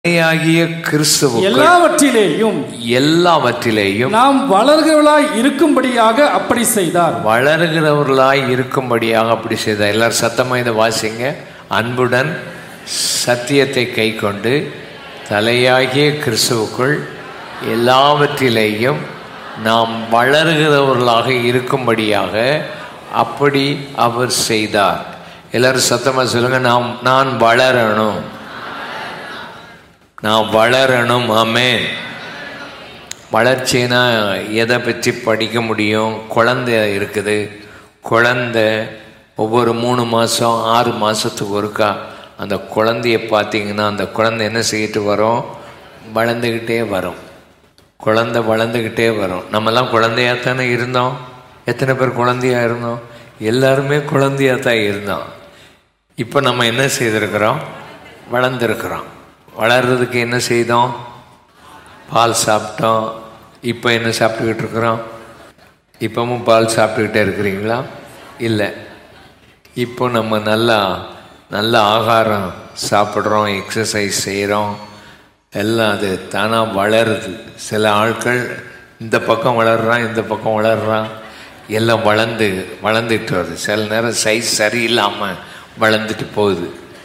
ஆகிய கிறிஸ்துவுக்குள் எல்லாவற்றிலேயும் எல்லாவற்றிலேயும் நாம் வளர்கிறவர்களாய் இருக்கும்படியாக அப்படி செய்தார் வளர்கிறவர்களாய் இருக்கும்படியாக அப்படி செய்தார் எல்லாரும் சத்தமா இதை வாசிங்க அன்புடன் சத்தியத்தை கை கொண்டு தலையாகிய கிறிஸ்துவுக்குள் எல்லாவற்றிலேயும் நாம் வளர்கிறவர்களாக இருக்கும்படியாக அப்படி அவர் செய்தார் எல்லாரும் சத்தமா சொல்லுங்க நாம் நான் வளரணும் நான் வளரணும் ஆமென் வளர்ச்சினா எதை பற்றி படிக்க முடியும் குழந்தை இருக்குது குழந்தை ஒவ்வொரு மூணு மாதம் ஆறு மாதத்துக்கு ஒருக்கா அந்த குழந்தைய பார்த்தீங்கன்னா அந்த குழந்தை என்ன செய்யிட்டு வரும் வளர்ந்துக்கிட்டே வரும் குழந்தை வளர்ந்துக்கிட்டே வரும் நம்மலாம் குழந்தையா தானே இருந்தோம் எத்தனை பேர் குழந்தையா இருந்தோம் எல்லாருமே குழந்தையா தான் இருந்தோம் இப்போ நம்ம என்ன செய்திருக்கிறோம் வளர்ந்துருக்கிறோம் வளர்றதுக்கு என்ன செய்தோம் பால் சாப்பிட்டோம் இப்போ என்ன சாப்பிட்டுக்கிட்டு இருக்கிறோம் இப்பவும் பால் சாப்பிட்டுக்கிட்டே இருக்கிறீங்களா இல்லை இப்போ நம்ம நல்லா நல்ல ஆகாரம் சாப்பிட்றோம் எக்ஸசைஸ் செய்கிறோம் எல்லாம் அது தானாக வளருது சில ஆட்கள் இந்த பக்கம் வளர்றான் இந்த பக்கம் வளர்றான் எல்லாம் வளர்ந்து வளர்ந்துட்டு வருது சில நேரம் சைஸ் சரியில்லாமல் வளர்ந்துட்டு போகுது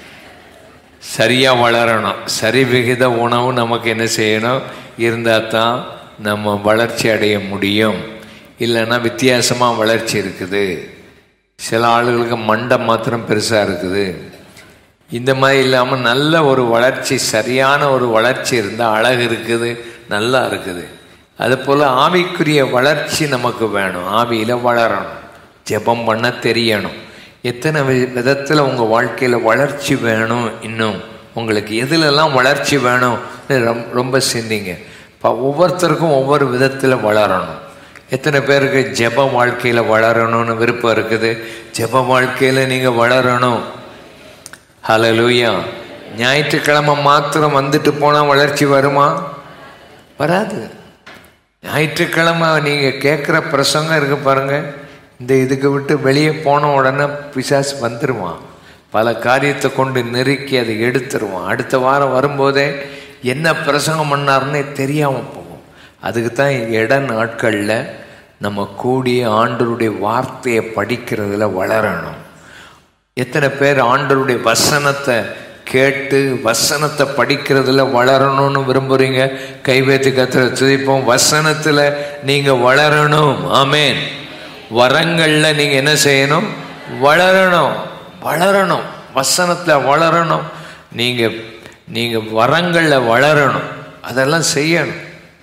சரியாக வளரணும் சரி விகித உணவு நமக்கு என்ன செய்யணும் இருந்தால் தான் நம்ம வளர்ச்சி அடைய முடியும் இல்லைன்னா வித்தியாசமாக வளர்ச்சி இருக்குது சில ஆளுகளுக்கு மண்டை மாத்திரம் பெருசாக இருக்குது இந்த மாதிரி இல்லாமல் நல்ல ஒரு வளர்ச்சி சரியான ஒரு வளர்ச்சி இருந்தால் அழகு இருக்குது நல்லா இருக்குது அதுபோல் ஆவிக்குரிய வளர்ச்சி நமக்கு வேணும் ஆவியில் வளரணும் ஜெபம் பண்ண தெரியணும் எத்தனை வி- விதத்துல உங்க வாழ்க்கையில வளர்ச்சி வேணும் இன்னும் உங்களுக்கு எதுலெல்லாம் வளர்ச்சி வேணும் ரொம்ப ரொம்ப சிந்திங்க இப்போ ஒவ்வொருத்தருக்கும் ஒவ்வொரு விதத்துல வளரணும் எத்தனை பேருக்கு ஜெப வாழ்க்கையில வளரணும்னு விருப்பம் இருக்குது ஜெப வாழ்க்கையில நீங்க வளரணும் ஹalleluya ஞாயிற்றுக்கிழமை மாத்திரம் வந்துட்டு போனா வளர்ச்சி வருமா வராது ஞாயிற்றுக்கிழமை நீங்க கேட்குற பிரசங்கம் இருக்கு பாருங்க இந்த இதுக்கு விட்டு வெளியே போன உடனே பிசாசு வந்துருவான் பல காரியத்தை கொண்டு நெருக்கி அதை எடுத்துருவான் அடுத்த வாரம் வரும்போதே என்ன பிரசங்கம் பண்ணாருன்னே தெரியாம போகும் அதுக்கு தான் இட நாட்களில் நம்ம கூடி ஆண்டவருடைய வார்த்தையை படிக்கிறதுல வளரணும் எத்தனை பேர் ஆண்டவருடைய வசனத்தை கேட்டு வசனத்தை படிக்கிறதுல வளரணும்னு விரும்புறீங்க கைவேத்து கத்திர துதிப்போம் வசனத்துல நீங்க வளரணும் ஆமேன் வரங்கள்ல நீங்க என்ன செய்யணும் வளரணும் வளரணும் வசனத்துல வளரணும் நீங்க நீங்க வரங்கள்ல வளரணும் அதெல்லாம் செய்யணும்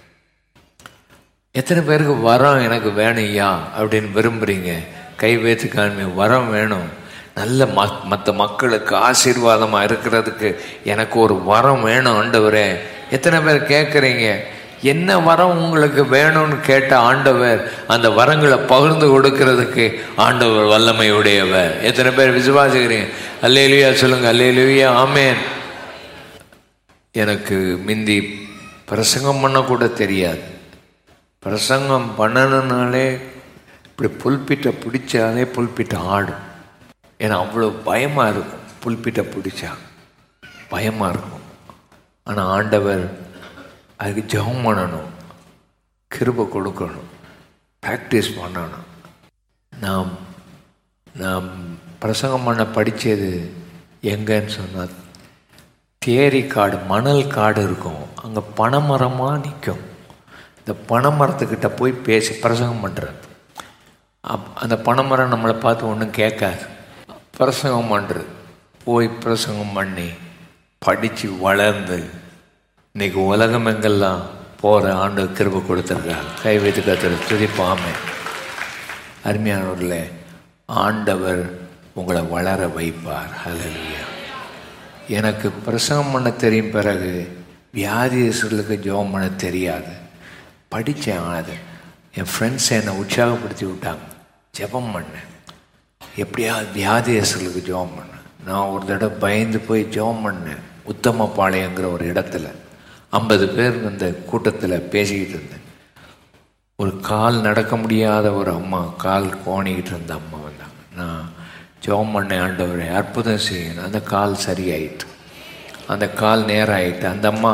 எத்தனை பேருக்கு வரம் எனக்கு வேணும் ஐயா அப்படின்னு விரும்புறீங்க கை வைத்து காண்பி வரம் வேணும் நல்ல மக் மற்ற மக்களுக்கு ஆசீர்வாதமாக இருக்கிறதுக்கு எனக்கு ஒரு வரம் வேணும் ஆண்டவரே எத்தனை பேர் கேட்குறீங்க என்ன வரம் உங்களுக்கு வேணும்னு கேட்ட ஆண்டவர் அந்த வரங்களை பகிர்ந்து கொடுக்கிறதுக்கு ஆண்டவர் வல்லமை உடையவர் எத்தனை பேர் விசுவாசிக்கிறீங்க அல்லேலுயா சொல்லுங்க அல்லேலுயா ஆமேன் எனக்கு மிந்தி பிரசங்கம் பண்ணக்கூட தெரியாது பிரசங்கம் பண்ணணுனாலே இப்படி புல்பிட்டை பிடிச்சாலே புல்பிட்டை ஆடும் ஏன்னா அவ்வளோ பயமாக இருக்கும் புல்பிட்டை பிடிச்சா பயமாக இருக்கும் ஆனால் ஆண்டவர் அதுக்கு ஜெபம் பண்ணணும் கிருபை கொடுக்கணும் ப்ராக்டிஸ் பண்ணணும் நாம் நாம் பிரசங்கம் பண்ண படித்தது எங்கன்னு சொன்னால் தேரி காடு மணல் காடு இருக்கும் அங்கே பனைமரமாக நிற்கும் இந்த பனைமரத்துக்கிட்ட போய் பேசி பிரசங்கம் பண்ணுறது அப் அந்த பனைமரம் நம்மளை பார்த்து ஒன்றும் கேட்காது பிரசங்கம் பண்ணுறது போய் பிரசங்கம் பண்ணி படித்து வளர்ந்து இன்னைக்கு உலகம் எங்கெல்லாம் போகிற ஆண்டு கிருபை கொடுத்துருக்காங்க கை வைத்து கத்துற துதிப்பாமே அருமையானவர்களே ஆண்டவர் உங்களை வளர வைப்பார் ஹalleluya எனக்கு பிரசங்கம் பண்ண தெரியும் பிறகு வியாதியர்களுக்கு ஜெபம் பண்ண தெரியாது படித்தேன் அதை என் ஃப்ரெண்ட்ஸ் என்னை உற்சாகப்படுத்தி விட்டாங்க ஜெபம் பண்ணேன் எப்படியாவது வியாதியர்களுக்கு ஜெபம் பண்ணேன் நான் ஒரு தடவை பயந்து போய் ஜெபம் பண்ணேன் உத்தமபாளையங்கிற ஒரு இடத்துல ஐம்பது பேர் அந்த கூட்டத்தில் பேசிக்கிட்டு இருந்தேன் ஒரு கால் நடக்க முடியாத ஒரு அம்மா கால் கோணிக்கிட்டு இருந்த அம்மா வந்தாங்க நான் ஜெபம் பண்ணேன் ஆண்டவரே அற்புதம் செய்யணும் அந்த கால் சரியாயிட்டு அந்த கால் நேரம் ஆயிட்டு அந்த அம்மா